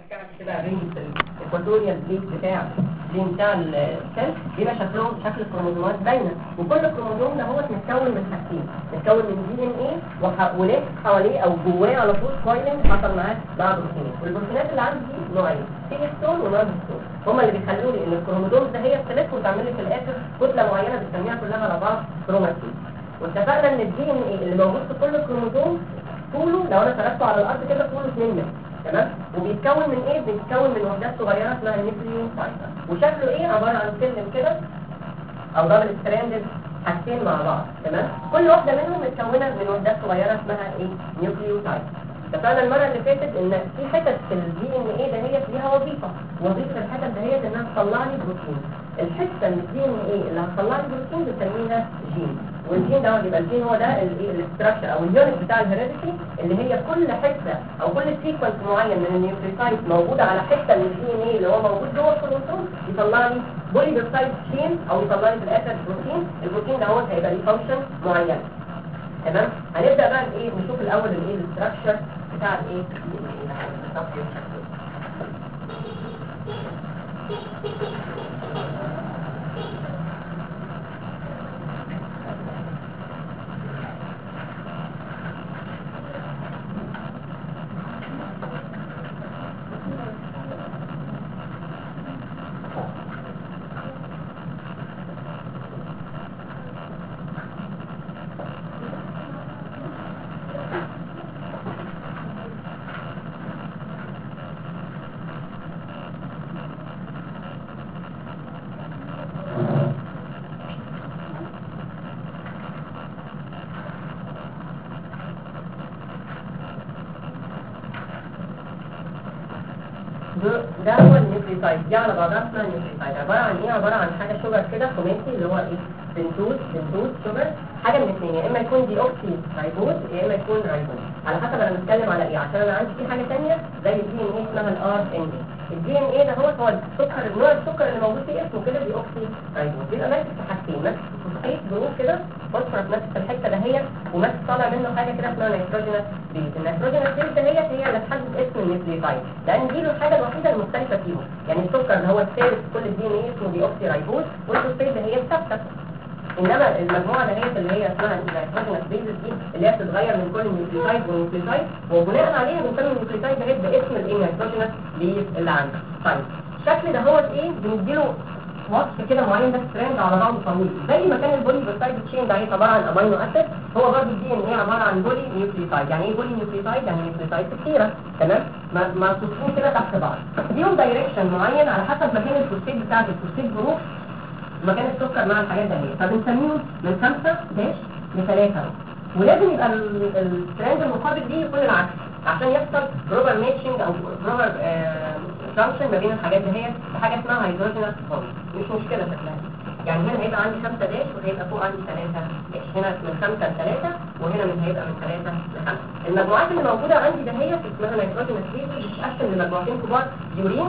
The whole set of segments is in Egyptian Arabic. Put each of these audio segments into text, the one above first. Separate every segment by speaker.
Speaker 1: الكعب كده رينج الاكواتوريال بليت بتاع الجين بتاع السيل بيبقى شكلهم شكل الكروموزومات باينه وكل كروموزوم ده هو متكون من حاجتين متكون من دي ان ايه ولف حواليه او جواه على طول كويلنج حصل معاه بعض البروتينات والبروتينات اللي عندي دي نوعين سيليستون ونارجستون هما اللي بيخلوا لي ان الكروموزوم ده هي تلف وتعمل لي في الاخر كتله معينه بنسميها كلها على بعض كروماتين واتفقنا ان الدي ان ايه اللي موجود في كل كروموزوم طوله لو انا فرقته على الارض كده طوله 2 متر تمام وبيتكون من ايه بيتكون من وحدات صغيره اسمها النيوكليوتايد وشكله ايه عباره عن سلم كده او دبل ستراندد حاجتين مع بعض تمام كل واحده منهم متكونه من وحدات صغيره اسمها ايه نيوكليوتايد اتفقنا المره اللي فاتت ان في حتت في الدي ان ايه دهيت ليها وظيفه وظيفه الحتت دهيت انها تطلع لي بروتين الحته من الدي ان ايه اللي هتطلع لي بروتين بنسميها جين والجين ده يبقى الجين هو ده الاستراكشر او اليونت بتاع الهيريديتي اللي هي كل حته او كل سيكونس معين من النيوكليوتايد موجوده على حته من الدي ان ايه اللي هو موجود جوه الكروموسوم يطلع لي بولي بيبتايد جين او يطلع لي في الاخر بروتين البروتين ده هو هيبقى ليه فانكشن معين تمام هنبدا بقى ايه نشوف الاول الايه الاستراكشر بتاع الايه ده هو النيوكليوتايد دي على بعضها اسمها النيوكليوتايد عباره عن ايه عباره عن حاجه شوجر كده خماسي اللي هو ايه بنتوز بنتوز شوجر حاجه من الاثنين يا اما يكون دي اوكسي رايبوز يا اما يكون رايبوز على حسب انا بتكلم على ايه عشان انا عندي في حاجه ثانيه زي الدي ان ايه اسمها الار ان اي الدي ان ايه ده هو هو السكر النوع السكر اللي موجود فيه اسمه كده دي اوكسي رايبوز بيبقى ماسك في حاجتين ماسك في فوسفيت جروب كده فوسفورس ماسك في الحته دهيت وماسك طالع منه حاجه كده اسمها نيتروجينس بيز النيتروجينس بيز دهيت هي اللي تحدد اسم النيوكليوتايد لان دي له الحاجه الوحيده المختلفه فيهم يعني السكر اللي هو الثالث في كل الدي ان ايه اسمه دي اوكسي رايبوز والفوسفيت ده هي الثابته انما المجموعه دهيت اللي هي اسمها النيتروجينس بيزز دي اللي هي بتتغير من كل نيوكليوتايد ونيوكليوتايد وبناء عليها بنسمي النيوكليوتايد دهيت باسم الايه نيتروجينس بيز اللي عندك طيب الشكل ده هو ايه بنديله وصف كده معين ده ستراند على بعضه طويل زي ما كان البولي بيبتايد تشين ده عباره عن امينو اسيد هو برضه الدي ان ايه عباره عن بولي نيوكليوتايد يعني ايه بولي نيوكليوتايد يعني نيوكليوتايد كتيره تمام مرصوصين كده تحت بعض ليهم دايركشن معين على حسب مكان الفوسفيت بتاعت الفوسفيت جروب مكان السكر مع الحاجات ده هي فبنسميهم من 5 داش ل 3 ولازم يبقى الترند المقابل دي يكون العكس عشان يحصل بروبر ماتشنج او بروبر جانكشن ما بين الحاجات دي هي حاجه اسمها هيدروجينس بوند مش مشكله شكلها يعني هنا هيبقى عندي 5 داش وهيبقى فوق عندي 3 داش هنا من 5 ل 3 وهنا من هيبقى من 3 ل 5 المجموعات اللي موجوده عندي ده هي اسمها نيتروجينس بيز بتتقسم لمجموعتين كبار يورين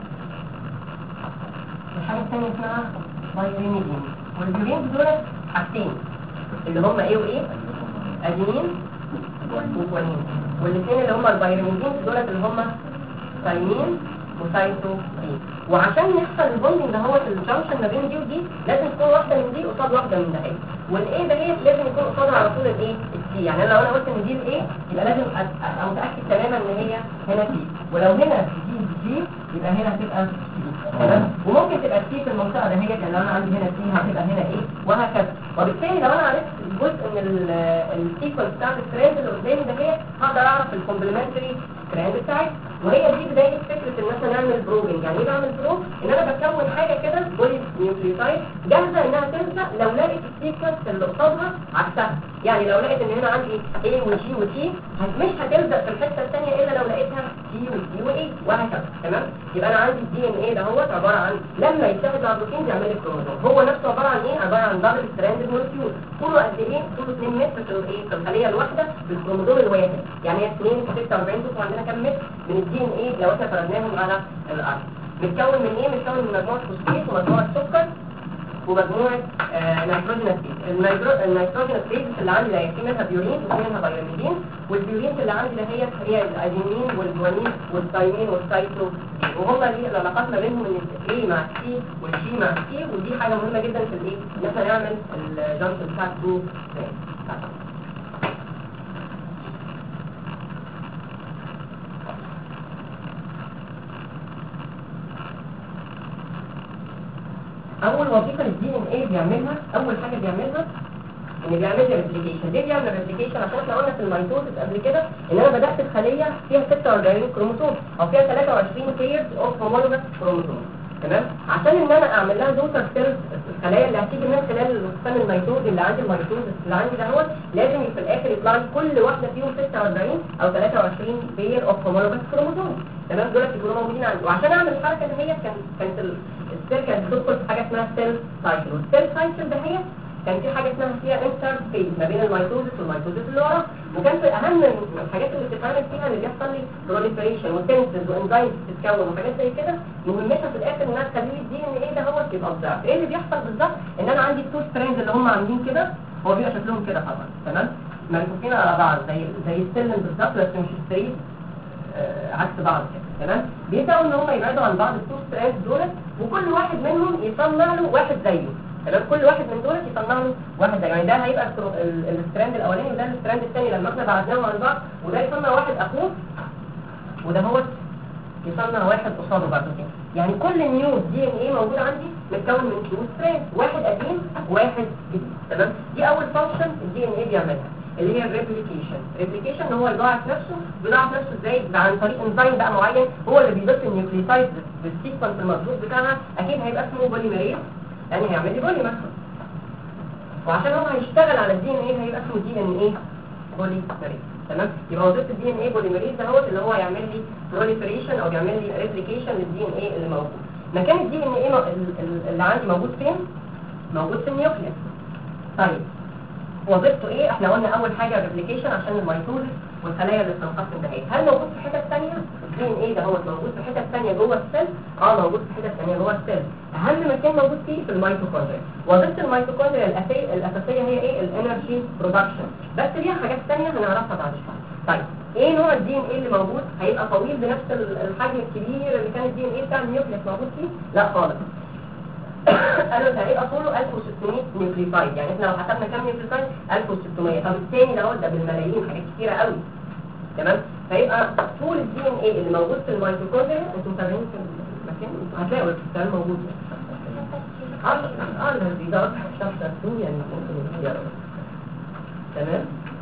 Speaker 1: الحاجه الثانيه اسمها بايرينيدين واليورين دول حاجتين اللي هم ايه وايه ادينين وكوانين والاثنين اللي هم البايرينيدين دول اللي هم ثايمين وسايتوكين وعشان يحصل البوندنج ده هو الجنكشن ما بين دي ودي لازم تكون واحده من دي قصاد واحده من ده والايه ده هي لازم يكون قصادها على طول الايه السي يعني لو انا قلت ان دي الايه يبقى لازم ابقى متاكد تماما ان هي هنا سي ولو هنا دي دي يبقى هنا هتبقى تمام وممكن تبقى السي في المنطقه ده هي كان لو انا عندي هنا سي هتبقى هنا ايه وهكذا وبالتالي لو انا عرفت جزء من السيكونس بتاع الترند اللي قدامي ده هي هقدر اعرف الكومبلمنتري ترند بتاعي وهي دي بدايه فكره ان احنا نعمل بروبنج يعني ايه بعمل بروب ان انا بكون حاجه كده بولي نيوكليوتايد جاهزه انها تلزق لو لقيت السيكونس اللي قصادها عكسها يعني لو لقيت ان هنا عندي A وجي وتي مش هتلزق في الحته الثانيه الا لو لقيتها سي وسي واي وهكذا تمام يبقى انا عندي الدي ان ايه ده هو عباره عن لما يتشابه مع البروتين بيعمل لي كروموزوم هو نفسه عباره عن ايه عباره عن دبل ستراند مولكيول طوله قد ايه طوله 2 متر في الايه في الخليه الواحده بالكروموزوم الواحد يعني هي 2 في 46 شوفوا عندنا كام متر من الدي ان ايه لو احنا فردناهم على الارض متكون من ايه متكون من مجموعه فوسفيت ومجموعه سكر ومجموعه نيتروجينس بيز النيتروجينس بيز اللي عندي ده في منها بيورين وفي منها بايرميدين والبيورين اللي عندي ده هي هي الادينين والجوانين والثايمين والسايتو وهم دي العلاقات ما بينهم ان الاي مع السي والجي مع السي ودي حاجه مهمه جدا في الايه ان احنا نعمل الجنكشن بتاع التو اول وظيفه للدي ان ايه بيعملها اول حاجه بيعملها ان بيعمل لي ريبليكيشن ليه بيعمل ريبليكيشن عشان احنا قلنا في الميتوزس قبل كده ان انا بدات بخليه فيها 46 كروموسوم او فيها 23 بيرز اوف هومولوجس كروموسوم تمام عشان ان انا اعمل لها دوتر سيلز الخلايا اللي هتيجي من خلال الوسام الميتوز اللي عندي الميتوزس اللي عندي دوت لازم في الاخر يطلع لي كل واحده فيهم 46 او 23 بير اوف هومولوجس كروموسوم تمام دول يكونوا موجودين عندي وعشان اعمل الحركه دي هي كانت كانت السيل كانت بتدخل في حاجه اسمها سيل سايكل والسيل سايكل ده هي كان في حاجه اسمها فيها انتر فيز ما بين الميتوزس والميتوزس اللي وراه وكان في اهم الحاجات اللي بتتعمل فيها اللي بيحصل لي بروليفريشن وسنسز وانزيمز بتتكون وحاجات زي كده مهمتها في الاخر انها تخلي لي الدي ان ايه ده هو يبقى ضعف ايه اللي بيحصل بالظبط ان انا عندي التو سترينز اللي هم عاملين كده هو بيبقى شكلهم كده طبعا تمام منفوخين على بعض زي زي السلم بالظبط بس مش ستريت آه عكس بعض كده تمام بيبداوا ان هم يبعدوا عن بعض التو سترينز دول وكل واحد منهم يصنع له واحد زيه تمام كل واحد من دول يصنع له واحد زيه يعني ده هيبقى الستراند الاولاني وده الستراند الثاني لما احنا بعدناهم عن بعض وده يصنع واحد اخوه وده هو يصنع واحد قصاده بعد كده يعني كل نيو دي ان ايه موجود عندي متكون من تو ستراند واحد قديم وواحد جديد تمام دي اول فانكشن الدي ان ايه بيعملها اللي هي الريبليكيشن الريبليكيشن ان هو يضاعف نفسه بيضاعف نفسه ازاي عن طريق انزيم بقى معين هو اللي بيضيف النيوكليوتايد بالسيكونس المظبوط بتاعها اكيد هيبقى اسمه بوليميريز يعني هيعمل لي بوليمر وعشان هو هيشتغل على الدي ان ايه هيبقى اسمه دي ان ايه بوليميريز تمام يبقى وظيفه الدي ان ايه بوليميريز ده هو اللي هو يعمل لي بروليفريشن او يعمل لي ريبليكيشن للدي ان ايه اللي موجود مكان الدي ان ايه اللي عندي موجود فين موجود في النيوكليس طيب وظيفته ايه احنا قلنا اول حاجه ريبليكيشن عشان الميتوزس والخلايا اللي بتنقسم دهيت هل موجود في حتت ثانيه الدي ان ايه ده هو موجود في حتت ثانيه جوه السيل اه موجود في حتت ثانيه جوه السيل اهم مكان موجود فيه في الميتوكوندريا وظيفه الميتوكوندريا الاساسيه الاساسيه هي ايه الانرجي برودكشن بس ليها حاجات ثانيه هنعرفها بعد شويه طيب ايه نوع الدي ان ايه اللي موجود هيبقى طويل بنفس الحجم الكبير اللي كان الدي ان ايه بتاع النيوكليس موجود فيه لا خالص قالوا ده هيبقى طوله 1600 نيوكليوتايد يعني احنا لو حسبنا كام نيوكليوتايد 1600 طب الثاني ده ده بالملايين حاجات كتيره قوي تمام فيبقى طول الدي ان ايه اللي موجود في الميتوكوندريا انتوا متابعين في المكان انتوا هتلاقوا الكلام موجود اه اه الذي ده شخص يعني ممكن يغيره تمام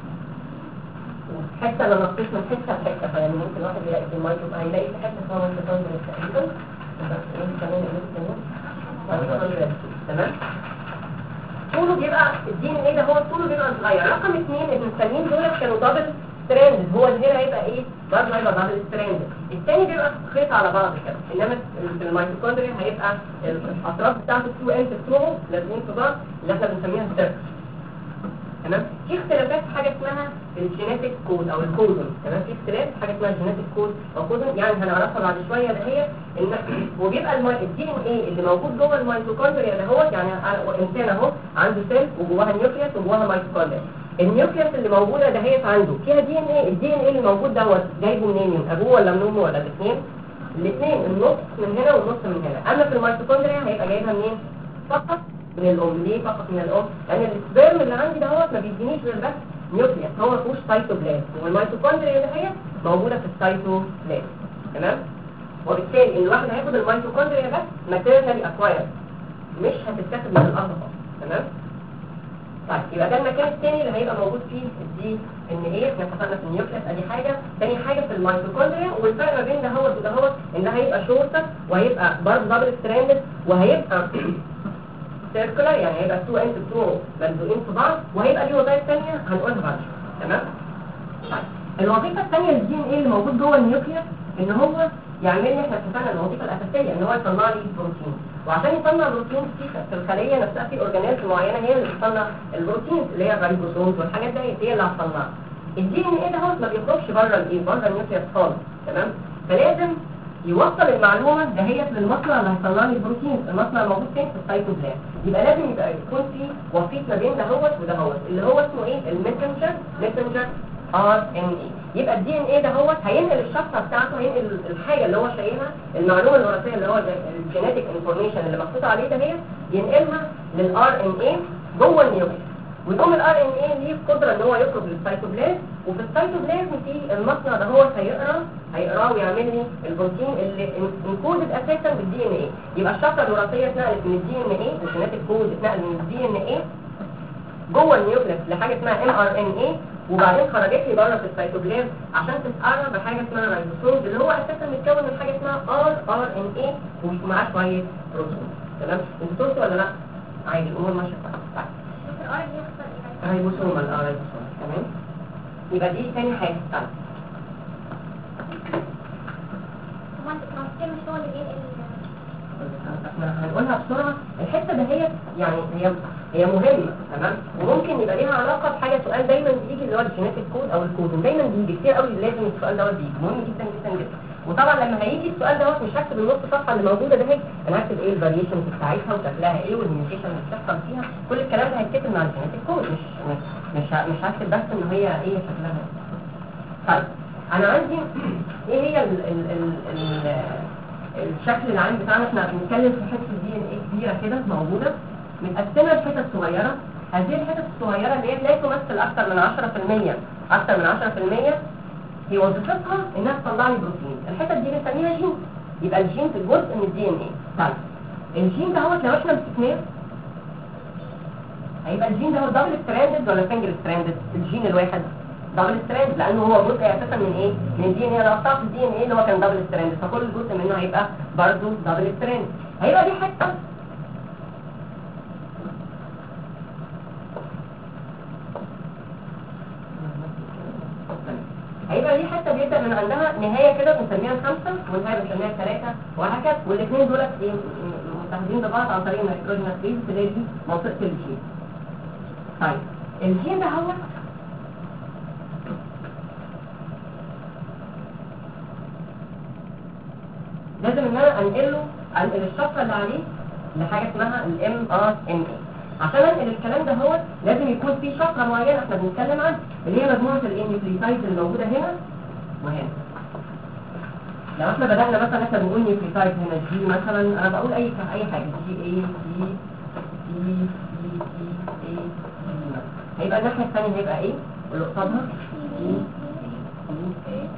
Speaker 1: حتى لو نقصت من حته لحته فيعني ممكن واحد يلاقي في المايكرو هيلاقي في حته اسمها ميتوكوندريا تقريبا بس ايه كمان ايه تمام طوله بيبقى الدين ايه ده هو طوله بيبقى صغير رقم اثنين الثانيين دول كانوا دبل ستراند هو اللي هنا هيبقى ايه برضه هيبقى دبل ستراند الثاني بيبقى خيط على بعض كده انما في الميتوكوندريا هيبقى الاطراف بتاعته تو اند بتوعه لازقين في بعض اللي احنا بنسميها السيركل تمام في اختلافات في حاجه اسمها الجينيتك كود او الكودون تمام في اختلاف في حاجه اسمها الجينيتك كود او كودون يعني هنعرفها بعد شويه ده هي ان وبيبقى الدي ان ايه اللي موجود جوه الميتوكوندريا ده هو يعني انسان اهو عنده سيل وجواها نيوكليوس وجواها ميتوكوندريا النيوكليوس اللي موجوده ده هي عنده فيها دي ان ايه الدي ان ايه اللي موجود دوت جايبه منين من ابوه ولا من امه ولا الاثنين الاثنين النص من هنا والنص من هنا اما في الميتوكوندريا هيبقى جايبها منين فقط من الام ليه فقط من الام لان السبيرم اللي عندي دوت ما بيدينيش غير بس نيوكليس هو ما فيهوش سايتوبلازم والميتوكوندريا اللي هي موجوده في السايتوبلازم تمام وبالتالي الواحد هياخد الميتوكوندريا بس ماتيريالي اكوايرد مش هتتاخد من الارض خالص تمام طيب يبقى ده المكان الثاني اللي هيبقى موجود فيه الدي ان ايه احنا اتفقنا في النيوكليس ادي حاجه ثاني حاجه في الميتوكوندريا والفرق ما بين ده هو وده هو ان هيبقى شورتر وهيبقى برضه دبل ستراندد وهيبقى سيركولار يعني هيبقى التو اند بتوعه ملزوقين في بعض وهيبقى ليه وظائف ثانيه هنقولها بعد شويه تمام طيب الوظيفه الثانيه للدي ان ايه اللي موجود جوه النيوكليس ان هو يعمل لي احنا اتفقنا الوظيفه الاساسيه ان هو يصنع لي بروتين وعشان يصنع بروتين في في الخليه نفسها في اورجانيز معينه هي اللي بتصنع البروتين اللي هي الريبوسومز والحاجات دي هي اللي هتصنعها الدي ان ايه ده هو ما بيخرجش بره الايه بره النيوكليس خالص تمام فلازم يوصل المعلومه دهيت للمصنع اللي هيصنع لي البروتين المصنع موجود فين في السيتوبلازم يبقى لازم يبقى يكون في وسيط ما بين دهوت ودهوت اللي هو اسمه ايه الميسنجر ميسنجر ار ان اي يبقى الدي ان ايه دهوت هينقل الشفره بتاعته هينقل الحاجه اللي هو شايلها المعلومه الوراثيه اللي هو الجينيتيك انفورميشن اللي محطوط عليه دهيت ينقلها للار ان اي جوه النيوكليس ويقوم الار ان اي ليه القدره ان هو يخرج للسيتوبلازم وفي السيتوبلازم في المصنع ده هو هيقرا هيقراه ويعمل لي البروتين اللي انكودد اساسا بالدي ان اي يبقى الشفره الوراثيه اتنقلت من الدي ان اي الجينيتيك كود اتنقل من الدي ان اي جوه النيوكليس لحاجه اسمها ام ار ان اي وبعدين خرجت لي بره في السيتوبلازم عشان تتقرا بحاجه اسمها رايبوسوم اللي هو اساسا متكون من حاجه اسمها ار ار ان اي ومعاه شويه بروتين تمام انتوا شفتوا ولا لا عادي الامور ماشيه كويس طيب رايبوسوم اه رايبوسوم تمام يبقى دي تاني حاجه طيب احنا هنقولها بسرعه الحته دهيت يعني هي هي مهمه تمام وممكن يبقى ليها علاقه بحاجه سؤال دايما بيجي اللي هو الجينيتيك كود او الكودون دايما بيجي كتير قوي لازم السؤال دوت بيجي مهم جدا جدا جدا وطبعا لما هيجي السؤال دوت مش هكتب النص صفحه اللي موجوده ده انا هكتب ايه الفاريشنز بتاعتها وشكلها ايه والميوتيشن اللي بتحصل فيها كل الكلام ده هيتكتب مع الجينيتيك كود مش مش مش هكتب بس ان هي ايه شكلها طيب انا عندي ايه هي ال ال ال ال الشكل العام بتاعنا احنا بنتكلم في حته دي ان ايه كبيره كده موجوده متقسمه لحتت صغيره هذه الحتت الصغيره اللي هي لا تمثل اكثر من 10% اكثر من 10% هي وظيفتها انها تطلع لي بروتين الحتت دي بنسميها جين يبقى الجين في جزء من الدي ان ايه طيب الجين دوت لو احنا مسكناه هيبقى الجين ده هو دبل ستراندد ولا سنجل ستراندد الجين الواحد دبل ستراند لانه هو جزء اساسا من ايه من الدي ان ايه انا قطعت الدي ان ايه اللي هو كان دبل ستراند فكل جزء منه هيبقى برضه دبل ستراند هيبقى دي حته هيبقى دي حته بيبدا من عندها نهايه كده بنسميها خمسه ونهايه بنسميها ثلاثه وهكذا والاثنين دول ايه متحدين ببعض عن طريق النيتروجين فيز اللي دي منطقه الجين طيب الجين ده هو لازم ان انا انقله انقل الشفره اللي عليه لحاجه اسمها الام ار ان اي عشان انقل الكلام ده هو لازم يكون في شفره معينه احنا بنتكلم عنها اللي هي مجموعه النيوكليوتايدز اللي موجوده هنا وهنا لو احنا بدانا مثلا احنا بنقول نيوكليوتايد هنا جي مثلا انا بقول اي اي حاجه جي اي جي سي سي سي اي جي هيبقى الناحيه الثانيه هيبقى ايه واللي قصادها سي سي اي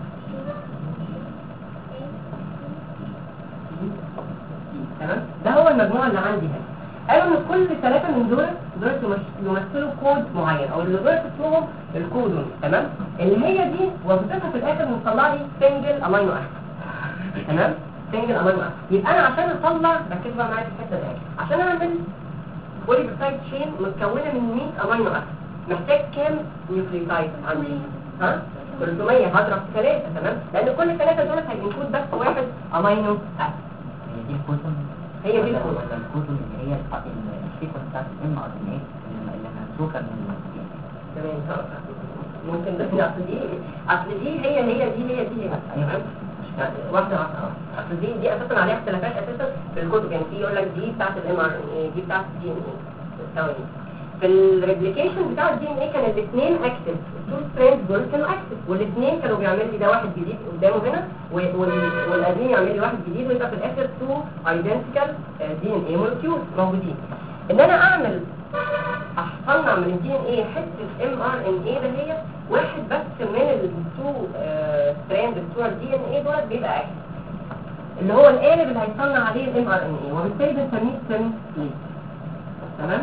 Speaker 1: تمام ده هو المجموعه اللي عندي هنا قالوا ان كل ثلاثه من دول دول يمثلوا كود معين او اللي دول اسمهم الكودون تمام اللي هي دي وظيفتها في الاخر ان تطلع لي سنجل امينو اسيد تمام سنجل امينو اسيد يبقى انا عشان اطلع ركز بقى معايا في الحته دي عشان اعمل بولي بيبتايد تشين متكونه من 100 امينو اسيد محتاج كام نيوكليوتايد عندي ها 300 هضرب في ثلاثه تمام لان كل ثلاثه دول هينكود بس واحد امينو اسيد
Speaker 2: هي دي الكوتون
Speaker 1: هي دي
Speaker 2: ولا-
Speaker 1: الكوتون.
Speaker 2: ولا الكوتون اللي هي الح- ال- السيكونس بتاعت الام ار ان ايه اللي ممسوكه من ال-
Speaker 1: تمام ها. ممكن بس اصل دي اصل دي هي هي دي هي دي هي تمام يعني واحده واحده اه اصل دي دي اساسا عليها اختلافات اساسا في الكتب يعني في يقول لك دي بتاعت الام ار ان اي دي بتاعت الدي ان اي في الريبليكيشن بتاع الدي ان اي كان الاثنين اكتف التو سترينز دول كانوا اكتف والاثنين كانوا بيعملوا لي ده واحد جديد قدامه هنا و- وال- والقديم يعمل لي واحد جديد ويبقى في الاخر تو ايدنتيكال دي ان اي مولكيول موجودين ان انا اعمل اصنع من الدي ان اي حته ام ار ان اي ده هي واحد بس من التو ستراند بتوع الدي ان اي دول بيبقى اكتف اللي هو القالب اللي هيصنع عليه الام ار ان اي وبالتالي بنسميه سن ليد تمام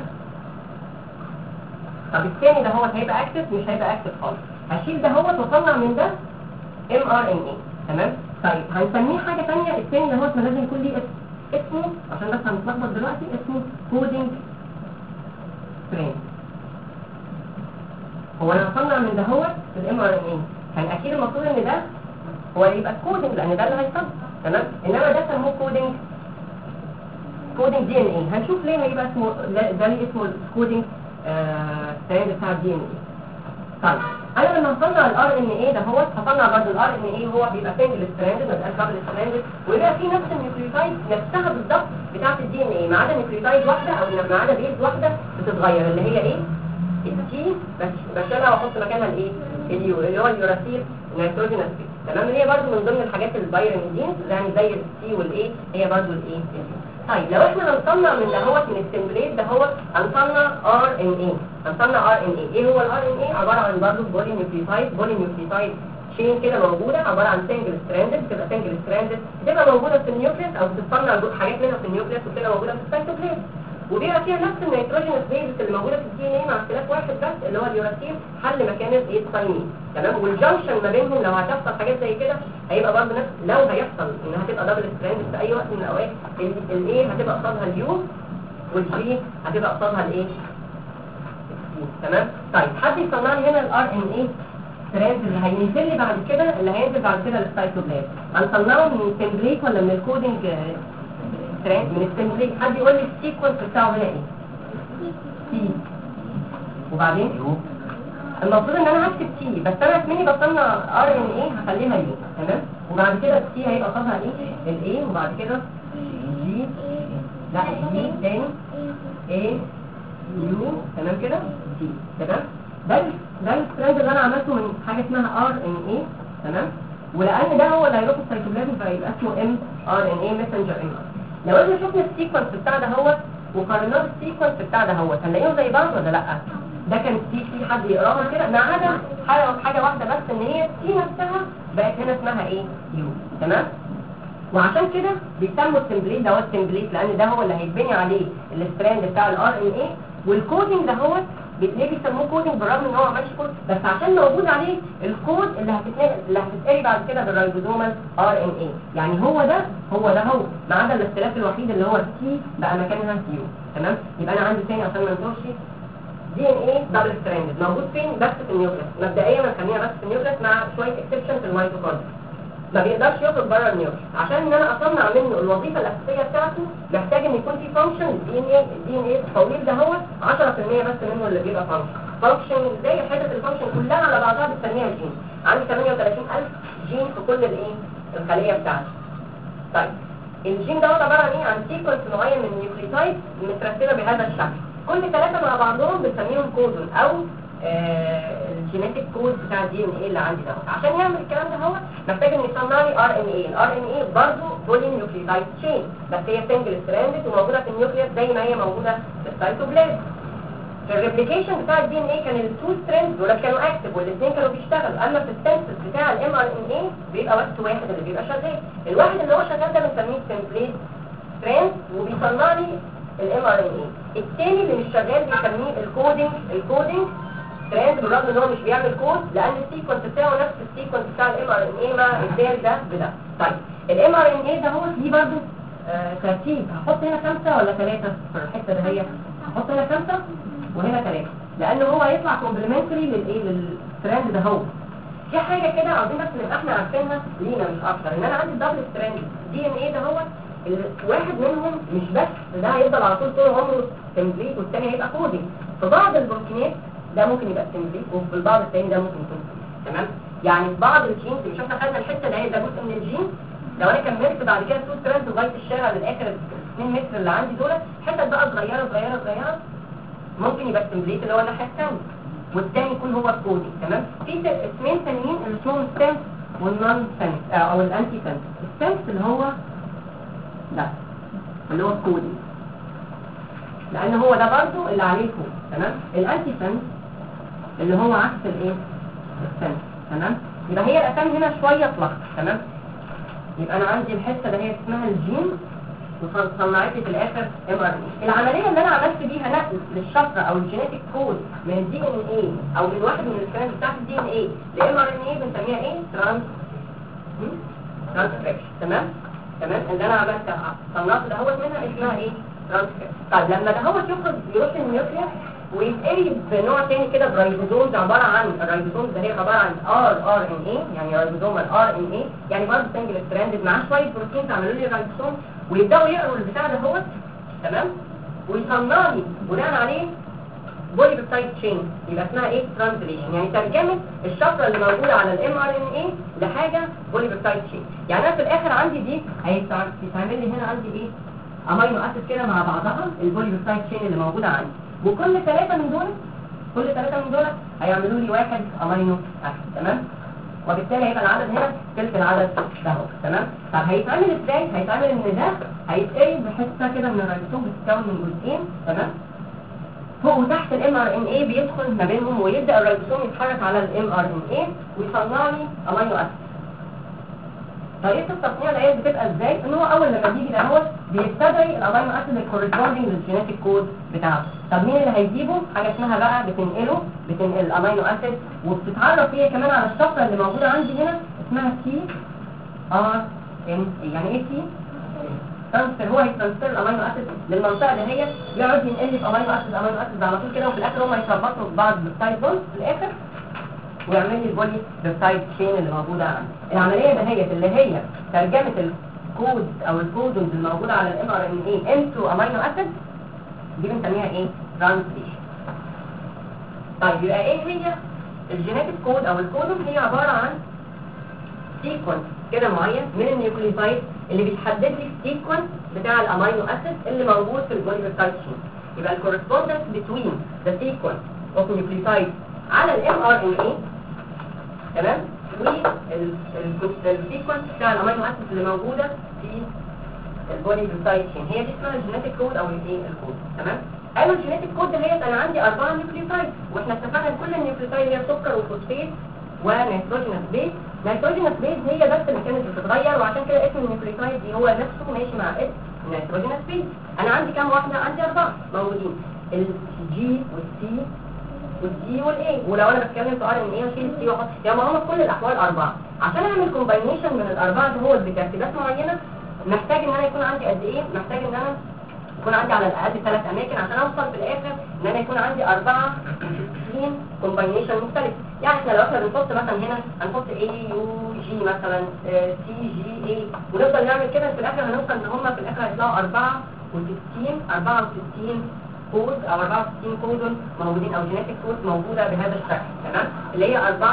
Speaker 1: طب الثاني ده هو هيبقى اكتف مش هيبقى اكتف خالص هشيل ده هو واطلع من ده ام ار ان اي تمام طيب هنسميه حاجه ثانيه الثاني ده هو اسمه لازم يكون ليه اسم اسمه عشان بس هنتلخبط دلوقتي اسمه كودينج سترينج هو انا هصنع من ده هو الام ار ان اي كان اكيد المفروض ان ده هو يبقى الكودينج لان ده اللي هيصنع تمام انما ده سموه كودينج كودينج دي ان اي هنشوف ليه هيبقى اسمه لا- ده ليه اسمه الكودينج ستراند بتاع الدي ان اي طيب انا لما هصنع الار ان ايه ده هو هصنع برضه الار ان ايه هو بيبقى سنجل ستراندد ما بيبقاش دبل ستراندد ويبقى في نفس النيوكليوتايد نفسها بالظبط بتاعه الدي ان ايه ما عدا نيوكليوتايد واحده او ما عدا بيز واحده بتتغير اللي هي ايه التي بس بشيلها واحط مكانها الايه اليو اللي هو اليوراسيل نيتروجينس بيز تمام هي برضه من ضمن الحاجات البايرميدينز يعني زي السي والايه هي برضه الايه طيب لو احنا هنصنع من دهوت من التمبليت دهوت هنصنع ار ان اي هنصنع ار ان اي ايه هو الار ان اي عباره عن برضه بولي نيوكليوتايد بولي نيوكليوتايد شين كده موجوده عباره عن سنجل ستراندد بتبقى سنجل ستراندد بتبقى موجوده في النيوكليس او بتتصنع جو- حاجات منها في النيوكليس وبتبقى موجوده في السيتوبلازم وبيبقى فيها نفس النيتروجينس بيز اللي موجوده في الدي ان اي مع اختلاف واحد بس اللي هو اليوراسيل حل مكان الايه الثايمين تمام والجنكشن ما بينهم لو هتحصل حاجات زي كده هيبقى برضه نفس لو هيحصل انها هتبقى دبل ستراند في اي وقت من الاوقات الايه هتبقى قصادها اليو والجي هتبقى قصادها الايه تمام طيب حد يصنع لي هنا الار ان اي ستراند اللي هينزل لي بعد كده اللي هينزل بعد كده للسايتوبلازم هنصنعه من التمبليت ولا من الكودنج ستراند من التمبليت حد يقول لي السيكونس بتاعه هنا ايه سي وبعدين
Speaker 2: يو
Speaker 1: المفروض ان انا هكتب تي بس انا اسمني بصنع ار ان ايه هخليها يو تمام وبعد كده التي هيبقى قصادها ايه الاي وبعد كده جي لا جي تاني اي يو تمام كده تي تمام ده ال- ده الستراند اللي انا عملته من حاجه اسمها ار ان اي تمام ولان ده هو اللي هيروح السيتوبلازم فيبقى اسمه ام ار ان اي ماسنجر ام لو احنا شفنا السيكونس بتاع ده هو وقارناه بالسيكونس بتاع ده هو هنلاقيهم زي بعض ولا لا ده كان في في حد يقراها كده ما عدا حاجه حاجه واحده بس ان هي تي نفسها بقت هنا اسمها ايه يو تمام وعشان كده بيسموا التمبليت ده هو التمبليت لان ده هو اللي هيتبني عليه الستراند بتاع الار ان اي والكودنج ده هو ليه بيسموه كودنج بالرغم ان هو ما عملش كود بس عشان موجود عليه الكود اللي هتتنقل اللي هتتقري بعد كده بالرايبوزومال ار ان اي يعني هو ده هو ده هو ما عدا الاختلاف الوحيد اللي هو التي بقى مكانها يو تمام يبقى انا عندي تاني عشان ما ننسوش دي ان ايه دبل ستراندد موجود فين بس في النيوكليس مبدئيا هنخليها بس في النيوكليس مع شويه اكسبشن في الميتوكوندريا ما بيقدرش يخرج بره النيوكليس عشان ان انا اصنع منه الوظيفه الاساسيه بتاعته محتاج ان يكون في فانكشن الدي ان ايه الدي ان ايه التحويل ده هو 10% بس منه اللي بيبقى فانكشن فانكشن زي حته الفانكشن كلها على بعضها بتسميها جين عندي 38000 جين في كل الايه الخليه بتاعتي طيب الجين ده عباره عن ايه عن سيكونس معين من النيوكليوتايد مترتبه بهذا الشكل كل ثلاثه مع بعضهم بنسميهم كودون او الجينيتيك كود بتاع الدي ان ايه اللي عندي ده عشان يعمل الكلام ده هو محتاج ان يصنع لي ار ان ايه الار ان ايه برضه بولي نيوكليوتايد تشين بس هي سنجل ستراندد وموجوده في النيوكليوس زي ما هي موجوده في السيتوبلازم في الريبليكيشن بتاع الدي ان ايه كان التو ستراندز دول كانوا اكتف والاثنين كانوا بيشتغلوا اما في السنسس بتاع الام ار ان ايه بيبقى بس واحد اللي بيبقى شغال الواحد اللي هو شغال ده بنسميه تمبليت ستراند وبيصنع لي الام ار ان ايه الثاني اللي مش شغال بنسميه الكودنج الكودنج ستراند بالرغم ان هو مش بيعمل كود لان السيكونس بتاعه نفس السيكونس بتاع الام ار ان ايه مع الدال ده بده طيب الام ار ان ايه ده هو دي برضه آه ترتيب هحط هنا خمسه ولا ثلاثه في الحته ده هي هحط هنا خمسه وهنا ثلاثه لان هو هيطلع كومبلمنتري للايه للستراند ده هو في حاجه كده عاوزين بس نبقى احنا عارفينها لينا مش اكتر ان انا عندي دبل ستراند دي ان ايه ده هو ال- واحد منهم مش بس ده هيفضل على طول طول عمره تمبليت والثاني هيبقى كودنج في بعض البروتينات ده ممكن يبقى تمبليت وفي البعض الثاني ده ممكن يكون coding. تمام يعني في بعض الجينز مش احنا خدنا الحته ده ده جزء من الجين لو انا كملت بعد كده تو ستراند لغايه الشارع للاخر ال 2 متر اللي عندي دول حتت بقى صغيره صغيره صغيره ممكن يبقى التمبليت اللي هو الناحيه الثانيه والثاني يكون هو الكودنج تمام في ت- اسمين ثانيين اللي اسمهم ستانس والنون سنس او الانتي سنس السنس اللي هو ده اللي هو الكودنج لان هو ده برضه اللي عليه الكود تمام الانتي سنس اللي هو عكس الايه السنس تمام يبقى هي الاسامي هنا شويه اتلخبط تمام يبقى انا عندي الحته اللي هي اسمها الجين وصنعت لي في الاخر ام ار اي العمليه اللي انا عملت بيها نقل للشفره او الجينيتيك كود من الدي ان اي او من واحد من الستراند بتاعت الدي ان اي لام ار ان اي بنسميها ايه ترانس ترانسكريبشن تمام تمام اللي انا عملت صنعت دهوت منها اسمها ايه ترانسكريبشن طيب لما دهوت يخرج يروح النيوكليس ويتقري بنوع تاني كده برايبوزومز عباره عن الرايبوزومز ده هي عباره عن ار ار ان اي يعني رايبوزوم الار ان اي يعني برضه سنجل ستراندد معاه شويه بروتين عملوا لي رايبوزوم ويبداوا يقروا البتاع ده هو تمام ويصنع لي بناء عليه بولي بيبتايد تشين يبقى اسمها ايه ترانزليشن يعني ترجمه الشفره اللي موجوده على الام ار ان اي لحاجه بولي بيبتايد تشين يعني انا في الاخر عندي دي هيتعمل لي هنا عندي ايه امينو اسيد كده مع بعضها البولي بيبتايد تشين اللي موجوده عندي وكل ثلاثه من دول كل ثلاثه من دول هيعملوا لي واحد امينو اسيد تمام وبالتالي هيبقى العدد هنا تلت العدد ده اهو تمام طب هيتعمل ازاي هيتعمل ان ده هيتقلب بحته كده من الريبوسوم بتتكون من جزئين تمام فوق وتحت الام ار ان اي بيدخل ما بينهم ويبدا الريبوسوم يتحرك على الام ار ان اي ويصنع لي امينو اسيد طريقه التصنيع العيال بتبقى ازاي ان هو اول لما بيجي ده هو بيستدعي الامينو اسيد الكورسبوندنج للجينيتيك كود بتاعه طب مين اللي هيجيبه حاجه اسمها بقى بتنقله بتنقل الامينو اسيد وبتتعرف هي كمان على الشفره اللي موجوده عندي هنا اسمها تي ار ان يعني ايه تي ترانسفير هو هيترانسفير الامينو اسيد للمنطقه اللي هي يقعد ينقل لي في امينو اسيد امينو اسيد على طول كده وفي الاخر هم يتربطوا ببعض بالتايب بوند في الاخر ويعمل لي البولي بيبتايد تشين اللي موجوده عندي العمليه دهيت اللي هي ترجمه الكود او الكودونز الموجوده على الام ار ان اي انتو امينو اسيد دي بنسميها ايه ترانسليشن طيب يبقى ايه هي الجينيتيك كود او الكودون هي عباره عن سيكونس كده معين من النيوكليوتايد اللي بيتحدد لي السيكونس بتاع الامينو اسيد اللي موجود في البولي بيبتايد تشين يبقى الكورسبوندنس بتوين ذا سيكونس اوف نيوكليوتايد على الام ار ان اي تمام والسيكونس بتاع الامينو اسيد اللي موجوده في البولي بيبتايد تشين هي دي اسمها الجينيتيك كود او الايه الكود تمام قالوا الجينيتيك كود دهيت انا عندي اربعه نيوكليوتايد واحنا اتفقنا ان كل النيوكليوتايد هي سكر وفوسفات ونيتروجينوس بيز نيتروجينوس بيز هي بس اللي كانت بتتغير وعشان كده اسم النيوكليوتايد دي هو نفسه ماشي مع اسم نيتروجينوس بيز انا عندي كام واحده عندي اربعه موجودين الجي والسي والدي والاي ولو انا بتكلم في ار ان اي واشيل السي واحط يعني هم في كل الاحوال اربعه عشان اعمل كومباينيشن من الاربعه ده هو بترتيبات معينه محتاج ان انا يكون عندي قد ايه محتاج ان انا يكون عندي على الاقل ثلاث اماكن عشان اوصل في الاخر ان انا يكون عندي اربعه وستين كومباينيشن مختلف يعني احنا لو احنا بنحط مثلا هنا هنحط اي يو جي مثلا سي جي اي ونفضل نعمل كده في الاخر هنوصل ان هم في الاخر هيطلعوا 64 64 كود او 64 كود موجودين او جينيتك كود موجوده بهذا الشكل تمام اللي هي 4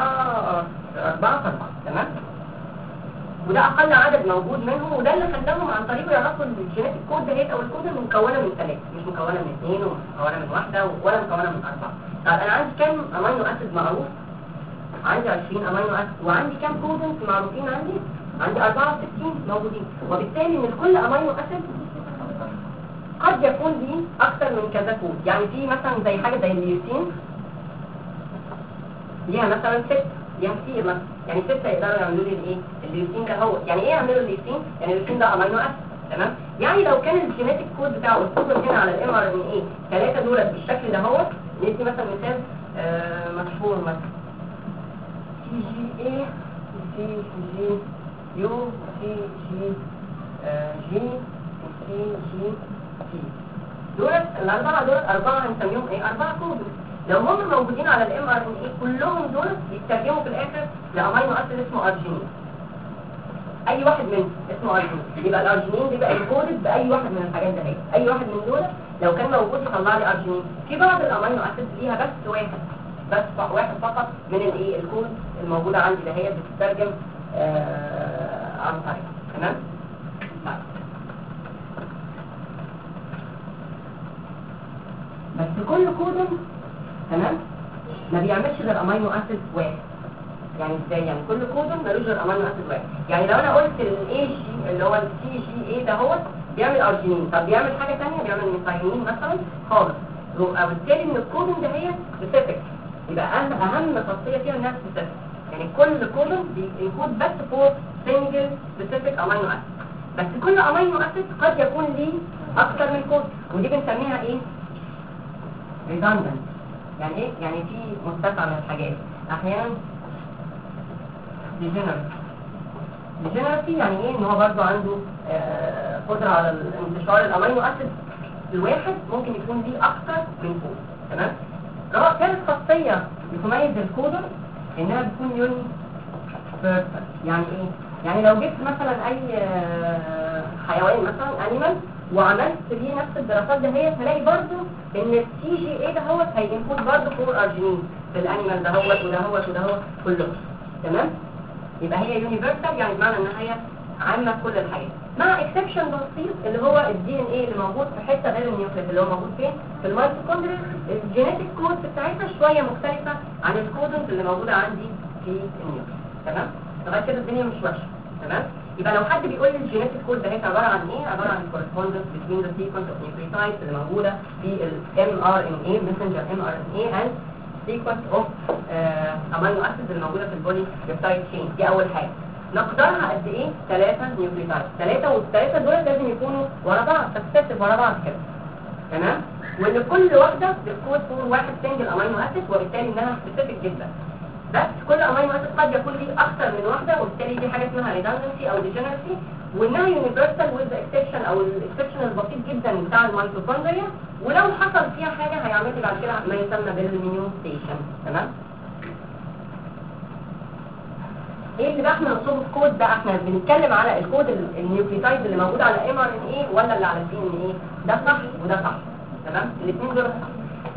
Speaker 1: 4 4 تمام وده اقل عدد موجود منهم وده اللي خلاهم عن طريقه يعرفوا ان الجينيتك كود دهيت او الكود مكونه من ثلاثه مش مكونه من اثنين ومكونه من واحده ولا مكونه من اربعه طب انا عندي كام امينو اسيد معروف عندي 20 امينو اسيد وعندي كام كودنز معروفين عندي عندي 64 موجودين وبالتالي ان كل امينو اسيد قد يكون ليه اكتر من كذا كود يعني في مثلا زي حاجه زي الليوسين ليها مثلا ست ليها كتير مثلا يعني ستة يقدروا يعملوا لي الايه الليوسين ده هو يعني ايه يعملوا الليوسين يعني الليوسين ده امينو اسيد تمام يعني لو كان الجينيتك كود بتاعه الكود هنا على الام ار ان ايه ثلاثه دول بالشكل ده هو ندي مثلا مثال آه مشهور مثلا سي جي اي سي جي يو سي جي آه جي سي جي تي دولت الاربعه دولت اربعه هنسميهم ايه اربعه كود لو هم موجودين على الام ار ان اي كلهم دول يترجموا في الاخر لامينو اسيد اسمه ارجينين اي واحد منهم اسمه ارجينين يبقى الارجينين بيبقى انكودد باي واحد من الحاجات ده اي واحد من دول لو كان موجود يطلع لي ارجينين في بعض الامينو اسيد ليها بس واحد بس واحد فقط من الايه الكود الموجوده عندي ده هي بتترجم آه عن طريق تمام طيب. بس كل كودن تمام ما بيعملش غير امينو اسيد واحد يعني ازاي يعني كل كودون ملوش غير امينو اسيد واحد يعني لو انا قلت الاي جي اللي هو السي جي اي ده هو بيعمل ارجينين طب بيعمل حاجه ثانيه بيعمل ميثايونين مثلا خالص وبالتالي ان الكودون ده هي سبيسيفيك يبقى اهم اهم خاصيه فيها انها سبيسيفيك يعني كل كودون بينكود بس فور سنجل سبيسيفيك امينو اسيد بس كل امينو اسيد قد يكون ليه اكتر من كود ودي بنسميها ايه redundant يعني ايه يعني في مستقع من الحاجات احيانا degenerate degenerate يعني ايه ان هو برضو عنده آه قدرة على انتشار الامينو اسيد الواحد ممكن يكون ليه اكتر من كود تمام رابع ثالث خاصية بتميز الكودر انها بتكون يوني يعني ايه يعني لو جبت مثلا اي آه حيوان مثلا انيمال وعملت بيه نفس الدراسات ده هي هلاقي برضو ان السي جي اي ده هو هينكود برضو فور ارجينين في الانيمال ده هو وده هو وده هو كلهم تمام يبقى هي يونيفرسال يعني بمعنى ان هي عامه في كل الحاجات مع اكسبشن بسيط اللي هو الدي ان ايه اللي موجود في حته غير النيوكليس اللي هو موجود فين في الميتوكوندريا الجينيتيك كود بتاعتها شويه مختلفه عن الكودونز اللي موجوده عندي في النيوكليس تمام لغايه كده الدنيا مش وحشه تمام يبقى لو حد بيقول لي الجينيتيك كود ده هي عباره عن ايه عباره عن correspondence between the sequence of nucleotides اللي موجوده في ال mRNA messenger mRNA and sequence of uh, amino acids اللي موجوده في البولي بيبتايد تشين دي اول حاجه مقدارها قد ايه؟ ثلاثة نيوكليوتايد ثلاثة والثلاثة دول لازم يكونوا ورا بعض سكسسيف ورا بعض كده تمام؟ وان كل واحدة بتكون فور واحد سنجل امينو اسيد وبالتالي انها سبيسيفيك جدا بس كل امينو اسيد قد يكون ليه اكثر من واحدة وبالتالي دي حاجة اسمها redundancy او degeneracy وانها يونيفرسال with exception او الاكسبشن البسيط جدا بتاع الميتوكوندريا ولو حصل فيها حاجة هيعمل لي بعد كده ما يسمى بالميوتيشن تمام؟ ايه اللي بقى احنا نصوب الكود ده احنا بنتكلم على الكود ال- النيوكليوتايد اللي موجود على ام ار ان ايه ولا اللي على الدي ان ايه ده صح وده صح تمام الاثنين دول صح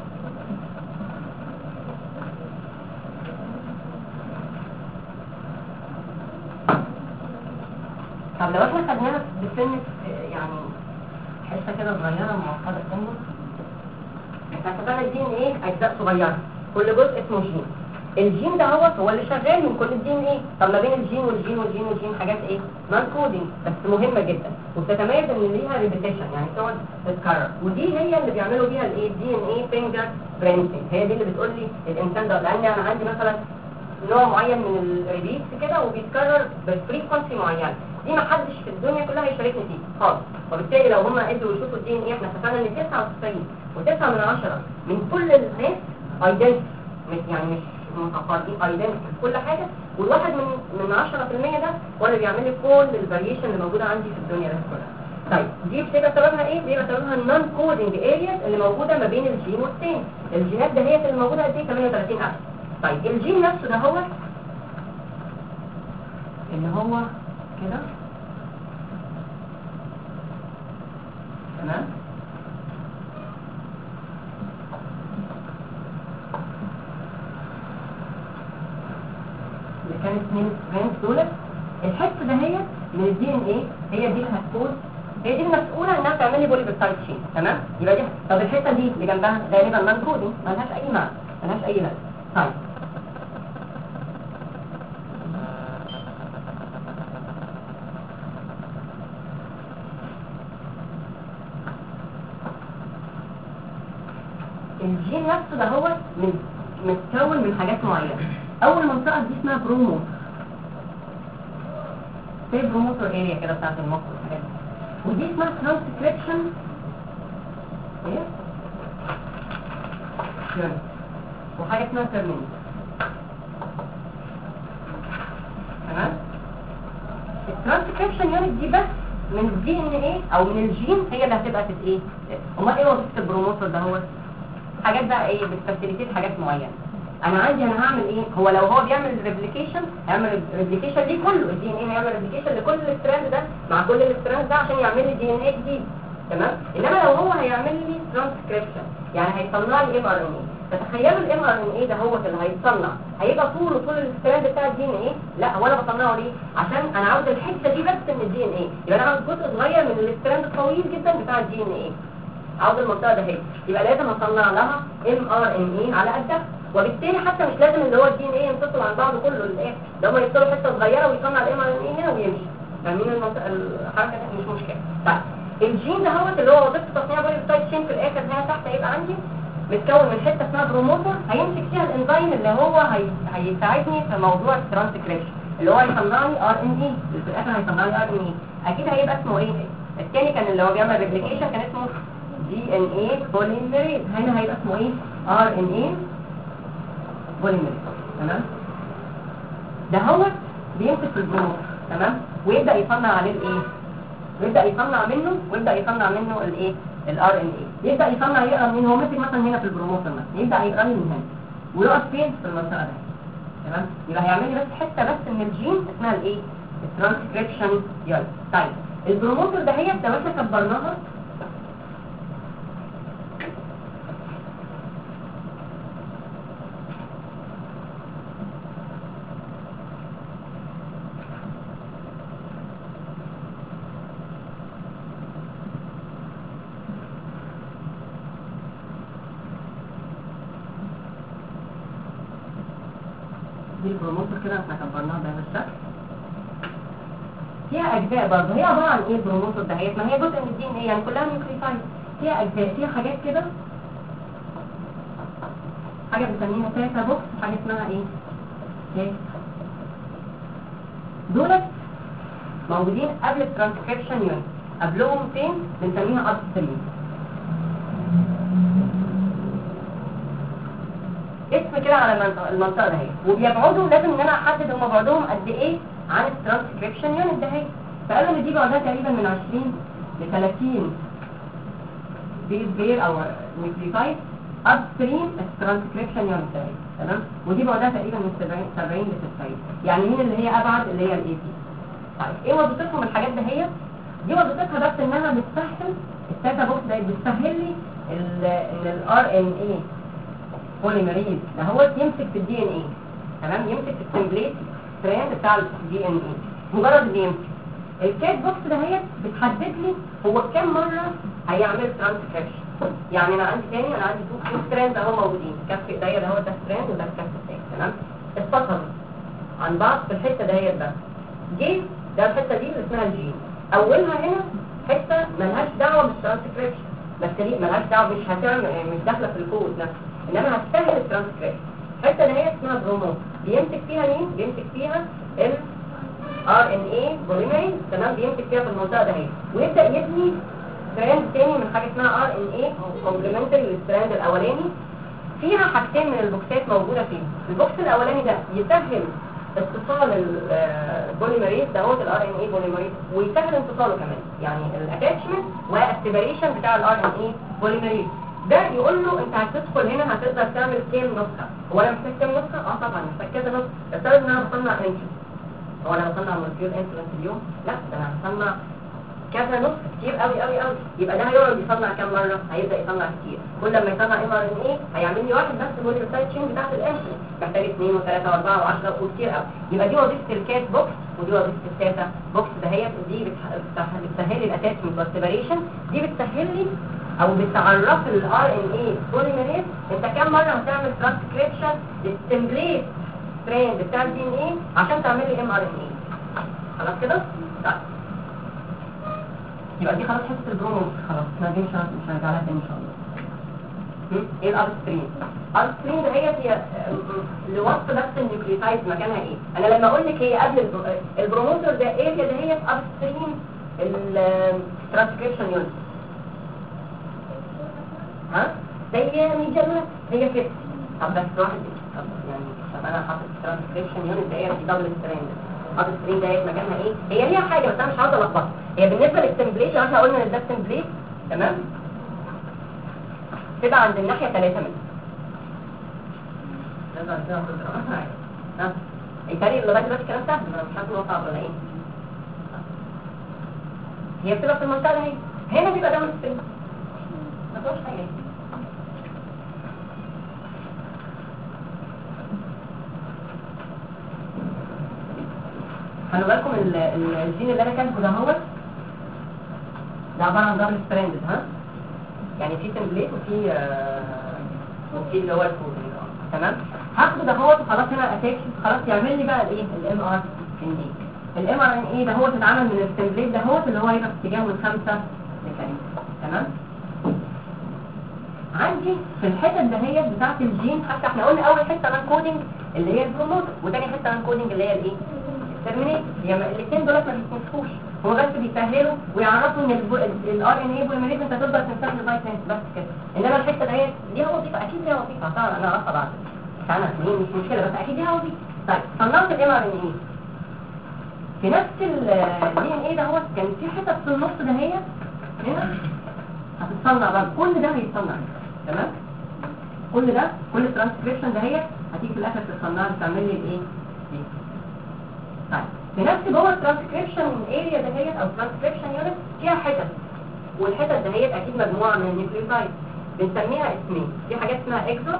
Speaker 1: طب لو احنا خدناها بسنة يعني حته كده صغيره معقده سنه احنا كتبنا الدي ان ايه اجزاء صغيره كل جزء اسمه جين الجين ده هو هو اللي شغال من كل الدي ان ايه طب ما بين الجين والجين والجين والجين حاجات ايه نون كودينج بس مهمه جدا وبتتميز ان ليها ريبيتيشن يعني تقعد تتكرر ودي هي اللي بيعملوا بيها الايه دي ان ايه فينجر برينتنج هي دي اللي بتقول لي الانسان ده لان انا عندي مثلا نوع معين من الريبيتس كده وبيتكرر بفريكونسي معينه دي ما حدش في الدنيا كلها هيشاركني فيه خالص وبالتالي لو هم قدروا يشوفوا الدي ان ايه احنا اتفقنا ان 99 و9 من 10 من كل الناس ايدنتي مش يعني مش متقاربين ايدنتي في كل حاجه والواحد من من 10% ده هو اللي بيعمل لي كل الفاريشن اللي موجوده عندي في الدنيا دي كلها طيب دي بتبقى سببها ايه؟ بيبقى سببها النون كودنج ارياز اللي موجوده ما بين الجين والتاني الجينات ده هي اللي موجوده قد ايه 38000 طيب الجين نفسه ده هو اللي هو كده تمام اللي كانت اثنين سترينز دولت الحته ده هي من الدي ان ايه هي دي اللي هتكون هي دي المسؤوله انها تعمل لي بولي بيبتايد تشين تمام يبقى دي طب الحته دي اللي جنبها غالبا نون كودنج مالهاش اي معنى مالهاش اي معنى طيب الجين نفسه ده هو من متكون من حاجات معينة أول منطقة دي اسمها برومو زي بروموتور اريا كده بتاعت المخ والحاجات دي ودي اسمها ترانسكريبشن ايه؟ يونت وحاجة اسمها ترمينيت تمام؟ الترانسكريبشن يونت دي بس من الدي ان ايه او من الجين هي اللي هتبقى تت ايه؟ امال ايه وظيفة البروموتور ده هو؟ حاجات بقى ايه بتفاسيليتيت حاجات معينه انا عندي انا هعمل ايه هو لو هو بيعمل ريبليكيشن هيعمل ريبليكيشن ليه كله الدي ان ايه هيعمل ريبليكيشن لكل الستراند ده مع كل الستراند ده عشان يعمل لي دي ان ايه جديد تمام انما لو هو هيعمل لي ترانسكريبشن يعني هيصنع لي ام ار ان ايه فتخيلوا الام ار ان ايه ده هو اللي هيتصنع هيبقى طوله طول الستراند بتاع الدي ان ايه لا هو انا بصنعه ليه عشان انا عاوز الحته دي بس من الدي ان ايه يبقى انا عاوز جزء صغير من الستراند الطويل جدا بتاع الدي ان ايه عاوز المنطقه ده هي يبقى لازم اصنع لها ام ار ان اي على قدها وبالتالي حتى مش لازم اللي هو الدي ان ايه ينفصل عن بعضه كله للاخر ده هم يفصلوا حته صغيره ويصنع الام ار ان اي هنا ويمشي فاهمين المنطقه الحركه دي مش مشكله طيب الجين ده هو اللي هو وظيفه تصنيع بوليبتايد شين في الاخر هي تحت هيبقى عندي متكون من حته اسمها بروموتور هيمسك فيها الانزيم اللي هو هي... هيساعدني في موضوع الترانسكريبشن اللي هو هيصنع لي ار ان اي في الاخر هيصنع لي ار ان اي اكيد هيبقى اسمه ايه الثاني كان اللي هو بيعمل ريبليكيشن كان اسمه دي ان ايه بوليميريز هنا هيبقى اسمه ايه ار ان ايه بوليميريز تمام ده هو بيمسك في البروموتور تمام ويبدا يصنع عليه الايه ويبدا يصنع منه ويبدا يصنع منه الايه الار ان ايه يبدا يصنع يقرا منين هو ماسك مثلا هنا في البروموتور مثلا يبدا يقرا لي من هنا ويقف فين في المنطقه دي تمام يبقى هيعمل لي بس حته بس من الجين اسمها الايه الترانسكريبشن يونت طيب البروموتور ده هي لو احنا كبرناها دي البروموتور كده احنا كبرناها بهذا الشكل فيها اجزاء برضه هي عباره عن ايه البروموتور دهيت ما هي جزء من الدي ان ايه يعني كلها نيوكليوتايد فيها اجزاء فيها حاجات كده حاجه بنسميها تاتا بوكس حاجه اسمها ايه ايه دولت موجودين قبل الترانسكريبشن يونت قبلهم فين بنسميها ابستريم اسم كده على المنطقه المنطقه دهي وبيبعدوا لازم ان انا احدد هم بعدهم قد ايه عن الترانسكريبشن يونت دهي فقالوا ان دي بعدها تقريبا من 20 ل 30 بيز بير او نيوكليوتايد ابستريم الترانسكريبشن يونت دهي تمام ودي بعدها تقريبا من 70 70 ل 90 يعني مين اللي هي ابعد اللي هي الاي بي طيب ايه وظيفتهم الحاجات دهيت دي وظيفتها بس انها بتسهل التاتا بوكس ده بتسهل لي ال- ان الار ان اي بوليمريز ده هو يمسك في الدي ان اي تمام يمسك في التمبليت ستراند بتاع الدي ان اي مجرد ان يمسك الكات بوكس ده هي بتحدد لي هو كام مره هيعمل ترانسكريبشن يعني انا عندي تاني انا عندي تو تو ستراند اهو موجودين كف ايديا ده هو ده ستراند وده الكف التاني تمام اتصلوا عن بعض في الحته دهيت بس جه ده الحته دي اللي اسمها الجين اولها هنا حته ملهاش دعوه بالترانسكريبشن بس دي ملهاش دعوه مش هتعمل يعني مش داخله في الكود نفسه انما هتسهل الترانسكريبشن الحته اللي هي اسمها برومو بيمسك فيها مين بيمسك فيها ال ار ان اي بوليمريز تمام بيمسك فيها في المنطقه دهي ويبدا يبني ستراند تاني من حاجه اسمها ار ان اي كومبلمنتري للستراند الاولاني فيها حاجتين من البوكسات موجوده فيه البوكس الاولاني ده يسهل اتصال البوليمريز دوت الار ان اي بوليمريز ويسهل انفصاله كمان يعني الاتاتشمنت والسيبريشن بتاع الار ان اي بوليمريز ده يقول له انت هتدخل هنا هتقدر تعمل كام نسخه هو انا محتاج كام نسخه اه طبعا محتاج كذا نسخه افترض ان انا بصنع انسولين هو انا بصنع مولكيول انسولين في اليوم لا ده انا هصنع كذا نسخه كتير قوي قوي قوي يبقى ده هيقعد يصنع كام مره هيبدا يصنع كتير كل ما يصنع ام ار ان ايه هيعمل لي واحد بس مولكيول تشين بتاعت الانسولين محتاج اثنين وثلاثه واربعه وعشره وكتير قوي يبقى دي وظيفه الكات بوكس ودي وظيفه التاتا بوكس دهيت دي بتح- بتح- بتسهل لي الاتاتشمنت والسيبريشن دي بتسهل لي او بتعرف الار ان اي بوليميريز انت كام مره هتعمل ترانسكريبشن للتمبليت ستراند بتاع الدي ان اي عشان تعمل لي ام ار ان اي خلاص كده طيب يبقى دي خلاص حته البرومو خلاص احنا دي مش هن- مش هنرجع لها تاني ان شاء الله هم؟ ايه الاب ستريم الاب ستريم ده هي هي لوصف بس النيوكليوتايد مكانها ايه انا لما اقول لك هي قبل البرو- البروموتور ده ايه ده هي اب ستريم الترانسكريبشن يونت ها زي ميجرمنت هي كده طب بس واحد طب يعني طب انا حاطط ترانسكريبشن يونت ده هي في دبل ستريند اب ستريم ده هي مكانها ايه هي ليها حاجه بس انا مش عاوز الخبطها هي بالنسبه للتمبليت لو احنا قلنا ان ده التمبليت تمام تبقى عند الناحيه 3 متر نقدر كده نقدر ها الطريق لغايه دلوقتي كلام سهل انا مش عارف ان هو صعب ولا ايه هي بتبقى في المنطقه دي هنا بيبقى ده الستريم ما فيهوش حاجه خلوا بالكم ال- ال- الجين اللي انا كاتبه ده هو ده عباره عن دبل ستراندد ها يعني في تمبليت وفي آه، وفي اللي هو الكود تمام هاخده ده هو خلاص هنا اتاك خلاص يعمل لي بقى الايه الام ار ان اي الام ار ان اي ده هو اتعمل من التمبليت ده هو اللي هو هيبقى في اتجاه من 5 ل 3 تمام عندي في الحتت دهيت بتاعت الجين حتى احنا قلنا اول حته من كودنج اللي هي البروموتر وتاني حته من كودنج اللي هي الايه الترمينيت هي الاثنين دولت ما بيتنسفوش هو بس بيسهلوا ويعرفوا ان الار ان اي بوليمريز انت تقدر تنسخ لغايه هنا بس كده انما الحته دهيت ليها وظيفه اكيد ليها وظيفه طبعا انا عارفه بعد سنه سنين مش مشكله بس اكيد ليها وظيفه طيب صنعت الام ار ان اي في نفس الدي ان اي ده هو كان في حتت في النص دهيت هنا هتتصنع بقى كل ده هيتصنع تمام كل ده كل الترانسكريبشن دهيت هتيجي في الاخر تصنع تعمل لي الايه دي. طيب في نفس جوه الترانسكريبشن اريا دهيت او ترانسكريبشن يونت فيها حتت والحتت دهيت اكيد مجموعه من النيوكليوتايد بنسميها اسمين في حاجات اسمها اكسون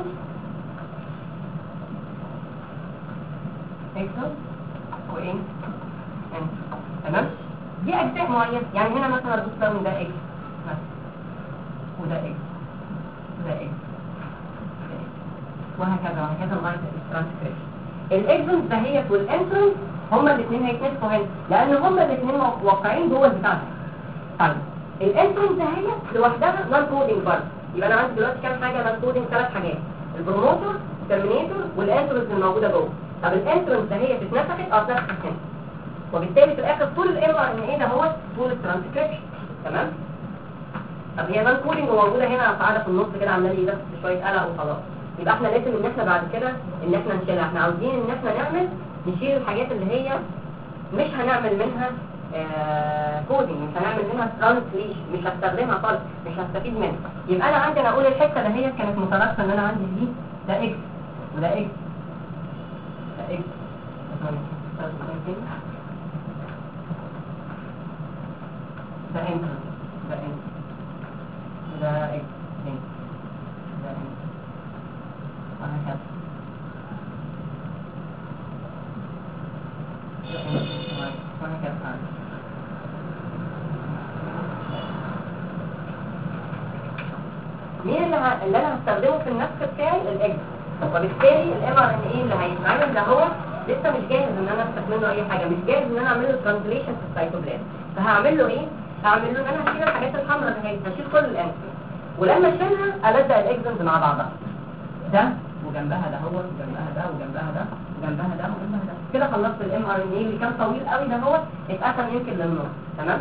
Speaker 1: اكسون وايه انت تمام دي اجزاء معينه يعني هنا مثلا ادوس ده ده اكس مثلا وده اكس وده اكس وده اكس وهكذا وهكذا لغايه الترانسكريبشن الاكزونز دهيت والانترونز هما الاثنين هيتنفخوا هنا لان هما الاثنين واقعين جوه البتاع ده طيب الانترونز دهيت لوحدها نون كودنج برضه يبقى انا عندي دلوقتي كام حاجه نون كودنج ثلاث حاجات البروموتور الترمينيتور والانترونز الموجوده جوه طب الانترونز دهيت اتنفخت اه اتنفخت هنا وبالتالي في الاخر طول الام ار ان ايه ده هو طول الترانسكريبشن تمام طب هي نون كودنج وموجوده هنا قاعده في النص كده عمال يبث شويه قلق وخلاص يبقى احنا لازم ان احنا بعد كده ان احنا نشيلها احنا عاوزين ان احنا نعمل نشيل الحاجات اللي هي مش هنعمل منها آه كودنج مش هنعمل منها ترانسليشن مش هستخدمها خالص مش هستفيد منها يبقى انا عندي انا اقول الحته اللي هي كانت مترابطه ان انا عندي دي ده اكس وده اكس ده اكس ده انتر ده انتر ده اكس ده انتر وهكذا ده انتر وهكذا مين اللي, ه... اللي انا هستخدمه في النسخ بتاعي الاكس وبالتالي الام ار ان ايه اللي هيتعمل ده هو لسه مش جاهز ان انا استخدم منه اي حاجه مش جاهز ان انا اعمل له ترانسليشن في السيتوبلازم فهعمل له ايه هعمل له ان انا هشيل الحاجات الحمراء اللي هي هشيل كل الانسر ولما اشيلها الزق الاكزنز مع بعضها ده وجنبها ده هو وجنبها ده وجنبها ده وجنبها ده وجنبها ده كده خلصت الام ار ان اي اللي كان طويل قوي ده هو اتقسم يمكن للنص تمام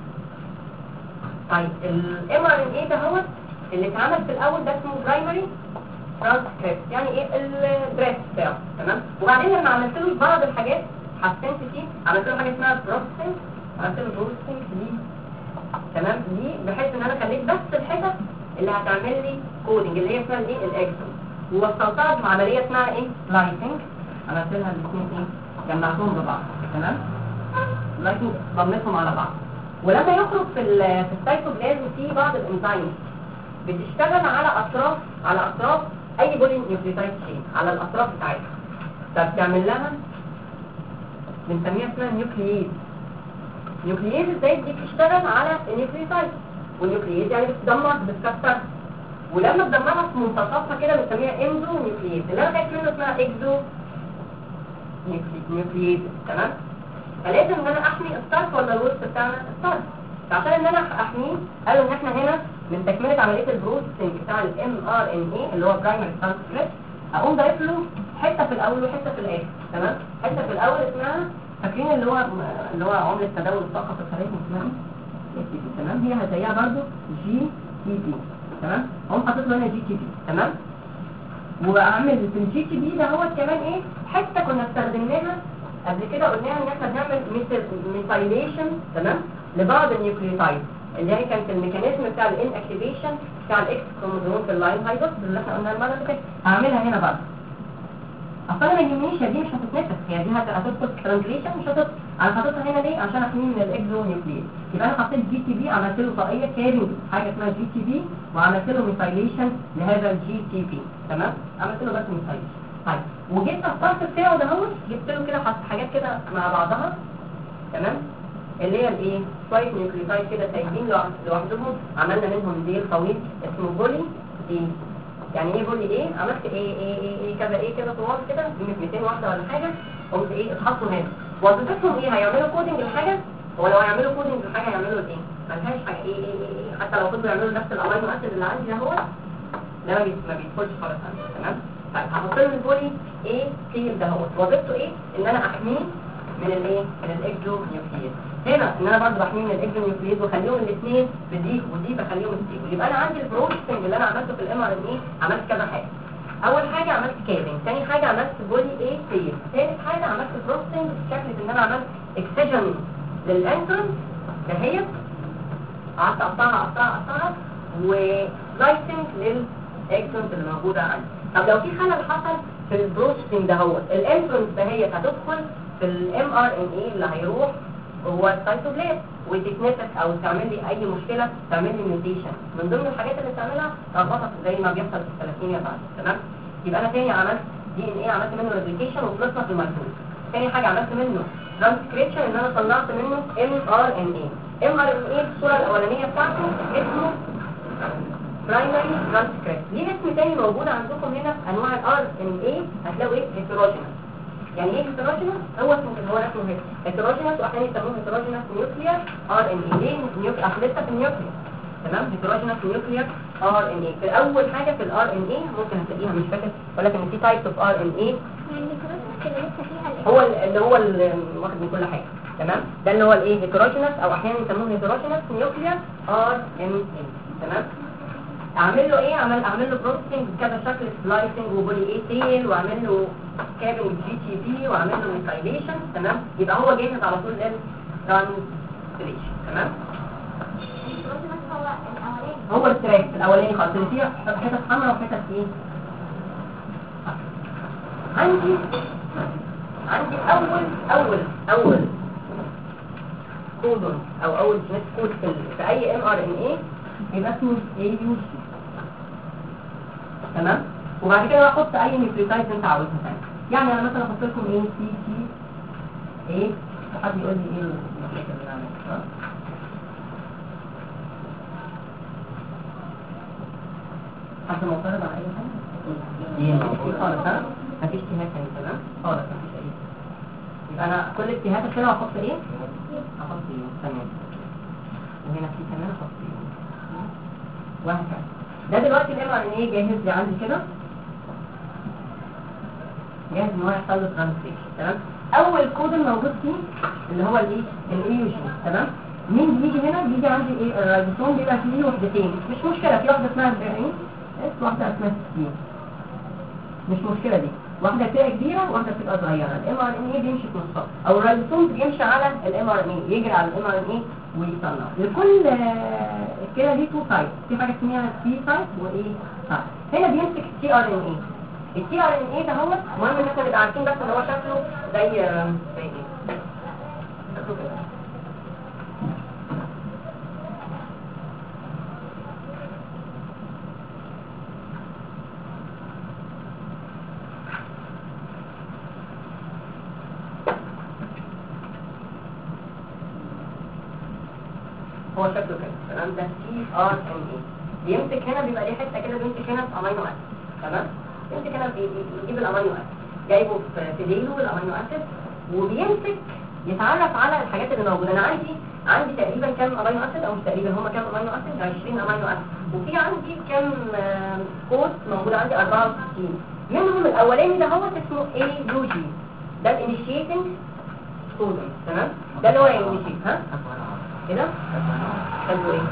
Speaker 1: طيب الام ار ان اي ده هو اللي اتعمل في الاول ده اسمه برايمري ترانسكريبت يعني ايه الدريس بتاعه تمام وبعدين لما عملت له بعض الحاجات حسنت فيه عملت له حاجه اسمها بروسيسنج عملت له بروسيسنج ليه تمام ليه بحيث ان انا خليت بس الحتت اللي هتعمل لي كودنج اللي هي اسمها الايه الاكسون ووصلتها بعمليه اسمها ايه لايتنج عملت لها الاثنين ايه جمعتهم ببعض تمام لايتنج ضمتهم على بعض ولما يخرج في ال في السيتوبلازم في بعض الانزيمز بتشتغل على اطراف على اطراف اي بولي نيوكليوتايد تشين على الاطراف بتاعتها فبتعمل لها بنسميها اسمها نيوكلييز نيوكلييز ازاي دي بتشتغل على النيوكليوتايد والنيوكلييز يعني بتدمر بتكسر ولما تدمرها في منتصفها كده بنسميها اندو نيوكلييز اللي انا خايف منه اسمها اكزو نيوكلييز تمام فلازم ان انا احمي الطرف ولا الوسط بتاعنا الطرف فعشان ان انا احميه قالوا ان احنا هنا من تكمله عمليه البروسيسنج بتاع الام ار ان اي اللي هو برايمري ترانسكريبت اقوم ضايف له حته في الاول وحته في الاخر تمام حته في الاول اسمها فاكرين اللي هو اللي هو عمله تداول الطاقه في الخليج اسمها ايه تي بي تمام هي هتلاقيها برضو جي تي بي تمام اقوم حاطط له هنا جي تي بي تمام واعمل في الجي تي بي ده هو كمان ايه حته كنا استخدمناها قبل كده قلناها ان احنا بنعمل ميثايليشن تمام لبعض النيوكليوتايد اللي هي كانت الميكانيزم بتاع الان اكتيفيشن بتاع الاكس كروموزوم في اللاين هايدروس اللي احنا قلناها المره اللي فاتت هعملها هنا برضه اصلا ما يهمنيش دي مش هتتنفس هي دي هتدخل ترانزليشن مش هتدخل انا حاططها هنا ليه عشان احميه من الاكزو نيوكليد يبقى انا حطيت جي تي بي عملت له طاقيه كارينج حاجه اسمها جي تي بي وعملت له ميثايليشن لهذا الجي تي بي تمام عملت له بس ميثايليشن طيب وجبت الطرف بتاعه ده هو جبت له كده حاجات كده مع بعضها تمام اللي هي الايه شويه نيوكليوتايد كده سايبين لوحدهم عملنا منهم ديل طويل اسمه بولي دي يعني ايه بولي ايه عملت ايه ايه ايه, إيه كذا ايه كده طوال كده قيمه 200 واحده ولا حاجه قمت ايه اتحطوا هنا وظيفتهم ايه هيعملوا كودنج للحاجه ولو هيعملوا كودنج للحاجه هيعملوا ايه ملهاش حاجه ايه ايه ايه, إيه. حتى لو فضلوا يعملوا نفس الامينو اسيد اللي عندي ده هو ده ما بي- ما بيدخلش خالص عندي تمام طيب هحط له البولي ايه سيل ده هو وظيفته ايه ان انا احميه من الايه من الاكزو نيوكليد هنا ان انا برضه بحميه من الاكزو نيوكليد واخليهم الاثنين في دي ودي بخليهم ستيبل يبقى انا عندي البروسيسنج اللي انا عملته في الام ار ان اي عملت كذا حاجه اول حاجه عملت كابنج ثاني حاجه عملت بولي ايه سيل ثالث حاجه عملت بروسيسنج بشكل ان انا عملت اكسجن للانترم دهيت قعدت اقطعها اقطعها اقطعها ولايتنج للاكسنت اللي موجوده عندي طب لو في خلل حصل في البروسيسنج ده هو الانترنس دهيت هتدخل في الام ار ان اي اللي هيروح هو السيتوبلازم وتتنفس او تعمل لي اي مشكله تعمل لي ميوتيشن من ضمن الحاجات اللي بتعملها تربطك زي ما بيحصل في الثلاثينيا بعد تمام يبقى انا تاني عملت دي ان ايه عملت منه ريبليكيشن وخلصنا في الميكروب تاني حاجه عملت منه ترانسكريبشن ان انا طلعت منه ام ار ان اي ام ار ان اي الصوره الاولانيه بتاعته اسمه برايمري ترانسكريبت ليه اسم تاني موجود عندكم هنا في انواع الار ان اي هتلاقوا ايه هيتروجينس يعني ايه هيتروجينس هو اسمه كده هو اسمه هيك هيتروجينس واحيانا يسموه هيتروجينس نيوكليير ار ان اي ليه نيوكليير اصل لسه في النيوكليير تمام هيتروجينس نيوكليير ار ان اي في اول حاجه في الار ان اي ممكن هتلاقيها مش فاكر ولكن في تايبس اوف ار ان اي
Speaker 3: يعني الكروسات اللي لسه فيها ال-
Speaker 1: هو ال- اللي هو اللي واخد من كل حاجه تمام ده اللي هو الايه هيتروجينس او احيانا يسموه هيتروجينس نيوكليير ار ان اي تمام اعمل له ايه اعمل اعمل له بروسيسنج كذا شكل سلايسنج وبولي اي تيل واعمل له كابل جي تي بي واعمل له ميثايليشن تمام يبقى هو جاهز على طول للترانسليشن تمام
Speaker 3: الكروسات هو الاولاني
Speaker 1: هو التراك الاولاني خالص اللي فيه حتت حمراء وحتت ايه عندي عندي اول اول اول كودون او اول جينيت كود في, ال- في اي ام ار ان اي يبقى اسمه اي يو سي تمام وبعد كده بحط اي نيوكليوتايد انت عاوزها ثاني يعني انا مثلا احط لكم ايه سي سي ايه حد يقول لي ايه النيوكليوتايد اللي انا عملتها؟ حد معترض على اي حاجه
Speaker 2: دي
Speaker 1: مفيش خالص ها مفيش اجتهاد تاني تمام خالص مفيش اي يبقى انا كل اجتهاد كده هحط ايه هحط ايه تمام وهنا في كمان احط ايه وهكذا ده دلوقتي الام ار ان ايه جاهز لي عندي كده جاهز ان هو يحصل له ترانسليشن تمام اول كود الموجود فيه اللي هو الايه الاي يو جي تمام مين بيجي هنا بيجي عندي ايه الرايبوسوم بيبقى فيه وحدتين مش مشكله في واحده اسمها 40 واحده اسمها 60 مش مشكلة دي واحدة بتبقى كبيرة وواحدة بتبقى صغيرة الام ار ان اي بيمشي في نصها او الرايبوسوم بيمشي على الام ار ان اي يجري على الام ار ان اي ويصنع لكل آه، كده ليه تو تايب في حاجة اسمها سي تايب وايه تايب هنا بيمسك التي ار ان اي التي ار ان اي ده هو المهم ان احنا نبقى عارفين بس ان هو شكله زي آه، زي ايه شكله كده هو شكله كده تمام ده سي ار ان اي بيمسك هنا بيبقى ليه حته كده بيمسك هنا في امينو اسيد تمام بيمسك هنا بي- بي- بيجيب الامينو اسيد جايبه في في ديله الامينو اسيد وبيمسك يتعرف على الحاجات اللي موجوده انا عندي عندي تقريبا كام امينو اسيد او مش تقريبا هم كام امينو اسيد 20 امينو اسيد وفي عندي كام آه، كود موجود عندي 64 منهم الاولاني ده هو اسمه اي يو جي ده الانيشيتنج كودون تمام ده اللي هو الانيشيت ها كده حلو ايه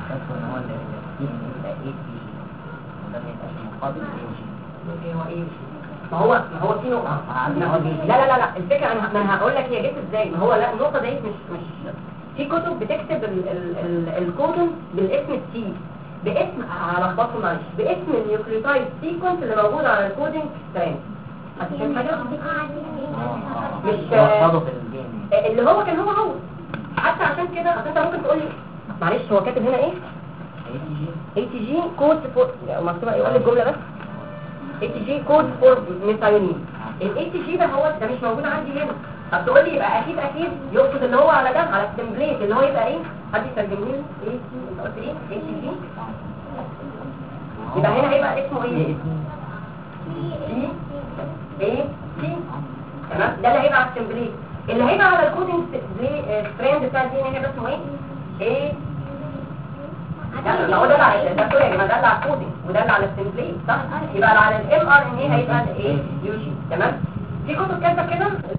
Speaker 1: اوكي هو ايه ما هو ما هو في نقطة لا لا لا لا الفكرة انا ما انا هقول لك هي جت ازاي ما هو لا النقطة ديت مش مش في كتب بتكتب ال ال ال الكودون بالاسم السي باسم هلخبطه معلش باسم النيوكليوتايد سيكونس اللي موجود على الكودينج ستراند هتشوف حاجة مش اللي هو كان هو هو حتى عشان كده اصل انت ممكن تقول لي معلش هو كاتب هنا ايه اي تي جي كود فور مكتوبه ايه قول لي الجمله بس اي تي جي كود فور ميثايونين الاي تي جي ده هو ده مش موجود عندي هنا طب تقول لي يبقى اكيد اكيد يقصد اللي هو على ده على التمبليت اللي هو يبقى ايه حد يترجم لي اي تي انت قلت ايه اي تي جي يبقى هنا هيبقى اسمه ايه سي اي تي تمام ده اللي هيبقى على التمبليت اللي هيبقى على الكودينج ستراند بتاع الدي ان هيبقى اسمه ايه ايه لا ما هو ده اللي على ده سوري يا جماعه ده اللي على الكودينج وده اللي على التمبليت صح يبقى اللي على الام ار ان اي هيبقى الايه يو جي تمام في كتب كاتبه كده